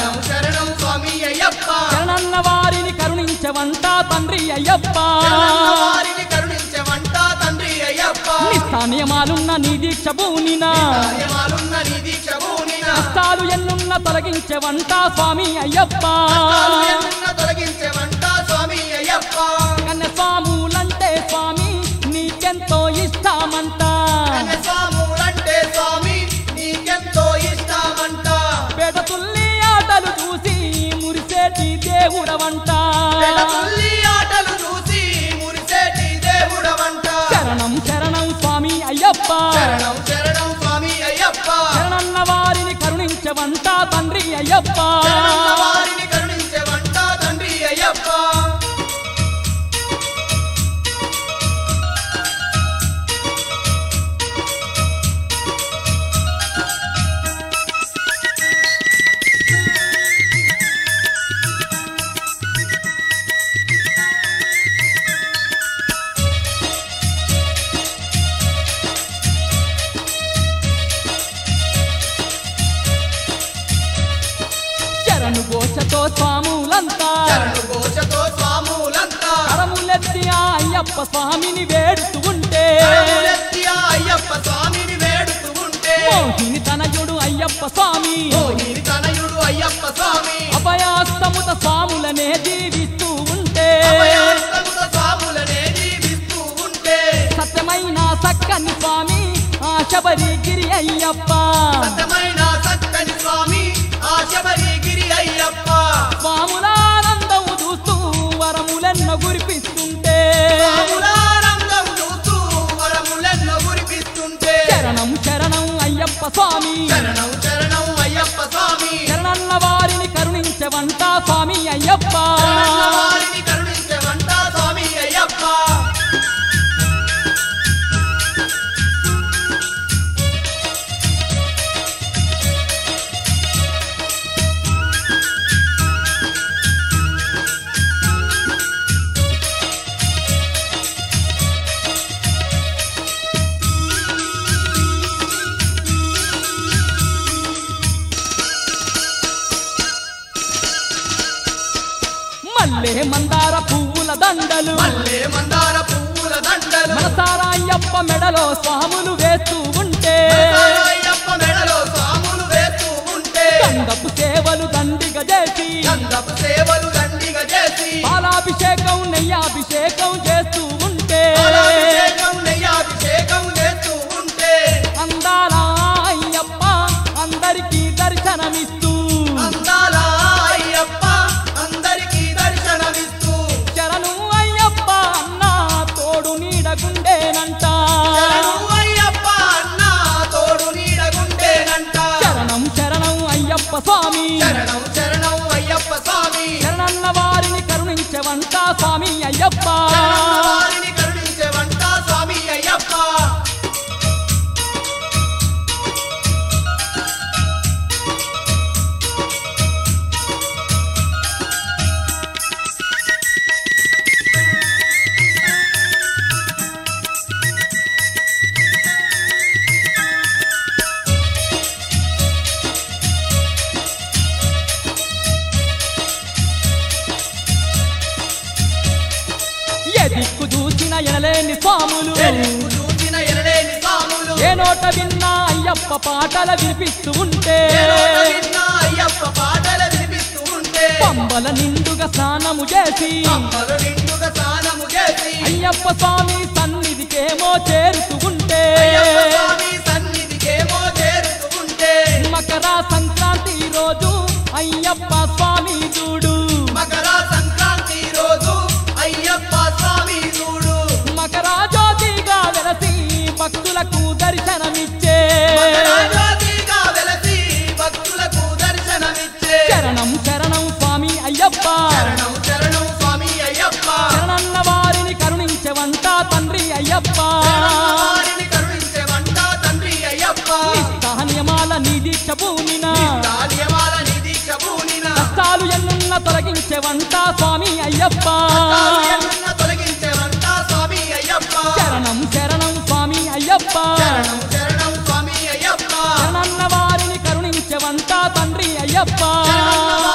శరణం శరణం స్వామి అయ్యప్ప శరణన్న వారిని కరుణించవంట తండ్రి అయ్యప్ప శరణన్న వారిని కరుణించమంట తండ్రి అయ్యప్ప నిష్ఠా నియమాలున్న నీ దీక్ష భూనినా కార్యమాలున్న నీ దీక్ష భూనిన కష్టాలు ఎన్నున్న తొలగించవంట స్వామి అయ్యప్ప కష్టాలు ఎన్నున్న తొలగించమంట స్వామి అయ్యప్ప కన్య స్వాములంటే స్వామి నీకెంతో ఇష్టమంట కన్య స్వాములంటే స్వామి నీకెంతో ఇష్టమంట పేట తుల్లి ఆటలు చూసి మురిసేటి దేవుడవంట పెదతుల్లి ఆటలు చూసి మురిసేటి దేవుడవంట శరణం శరణం స్వామి అయ్యప్ప శరణం శరణం స్వామి అయ్యప్ప శరణన్న వారిని కరుణించవంట తండ్రి అయ్యప్ప శరణన్న వారిని కరుణించమంట తండ్రి అయ్యప్ప శరణు ఘోషతో స్వాములంతా శరణు ఘోషతో స్వాములంతా కరములెత్తి ఆ అయ్యప్ప స్వామిని వేడుతూ ఉంటే కరములెత్తి ఆ అయ్యప్ప స్వామిని వేడుతూ ఉంటే మోహిని తనయుడు అయ్యప్ప స్వామి మోహిని తనయుడు అయ్యప్ప స్వామి అభయాస్తముత స్వాములనే దీవిస్తూ ఉంటే అభయాస్తముత స్వాములనే జీవిస్తూ ఉంటే సత్యమైన సక్కని స్వామి ఆ శబరిగిరి అయ్యప్ప సత్యమైన సక్కని స్వామి ఆ శబరిగిరి అయ్యప్ప స్వాములానందం చూస్తూ వరములెన్నో గురిపిస్తుంటే స్వాములానందం చూస్తూ వరములెన్నో కురిపిస్తుంటే శరణం శరణం అయ్యప్ప స్వామి శరణం శరణం అయ్యప్ప స్వామి శరణన్న వారిని కరుణించవంట స్వామి అయ్యప్ప శరణన్న వారిని కరుణించమంట స్వామి అయ్యప్ప మల్లె మందార పువ్వుల దండలు మల్లె మందార పువ్వుల దండలు మనసారా అయ్యప్ప మెడలో స్వాములు వేస్తూ ఉంటే అయ్యప్ప మెడలో స్వాములు వేస్తూ ఉంటే గంధపు సేవలు దండిగా చేసి గంధపు సేవలు దండిగా చేసి పాలాభిషేకం నెయ్యాభిషేకం చేస్తూ ఉంటే పాలాభిషేకం నెయ్యాభిషేకం చేస్తూ ఉంటే అందాల అయ్యప్ప అందరికీ దర్శనమిస్తూ అందాల అయ్యప్ప అందరికీ దర్శనమిస్తూ శరణు అయ్యప్ప అన్న తోడు నీడగుండేనంట శరణు అయ్యప్ప అన్న తోడు నీడగుంటేనంట శరణం శరణం అయ్యప్ప స్వామి శరణం శరణం అయ్యప్ప స్వామి శరణన్న వారిని కరుణించవంట స్వామి అయ్యప్ప శరణన్న వారిని కరుణించవంట స్వామి అయ్యప్ప ఏ దిక్కు చూసిన ఎనలేని స్వాములు ఎరుపు చూసిన ఎనలేని స్వాములు ఏ నోట విన్నా అయ్యప్ప పాటల వినిపిస్తూ ఉంటే ఏ నోట విన్నా అయ్యప్ప పాటలు వినిపిస్తూ ఉంటే పంబల నిండుగా స్నానము చేసి అమ్మలు నిండుగా స్నానము చేసి అయ్యప్ప స్వామి సన్నిధికేమో చేరుతూ ఉంటే అయ్యప్ప స్వామి సన్నిధికేమో చేరుతూ ఉంటే మకర సంక్రాంతి రోజు అయ్యప్ప స్వామి చూడు మకర సంక్రాంతి రోజు అయ్యప్ప స్వామి చూడు మకర జ్యోతిగా వెలసి భక్తులకు దర్శనమిచ్చే మకరాజ్యోతిగా వెలసి భక్తులకు దర్శనమిచ్చే శరణం శరణం స్వామి అయ్యప్ప శరణం శరణం స్వామి అయ్యప్ప శరణన్న వారిని కరుణించవంట తండ్రి అయ్యప్ప శరణన్న వారిని కరుణించమంట తండ్రి అయ్యప్ప నిష్ఠా నియమాల నీ దీక్ష భూమిన కార్యమాల నిధి కబూనిన కష్టాలు ఎన్నున్న తొలగించేవంట స్వామి అయ్యప్ప ఎన్నున్న తొలగించేవంట స్వామి అయ్యప్ప శరణం శరణం స్వామి అయ్యప్ప శరణం శరణం స్వామి అయ్యప్ప శరణన్న వారిని కరుణించవంట తండ్రి అయ్యప్ప అయ్యప్ప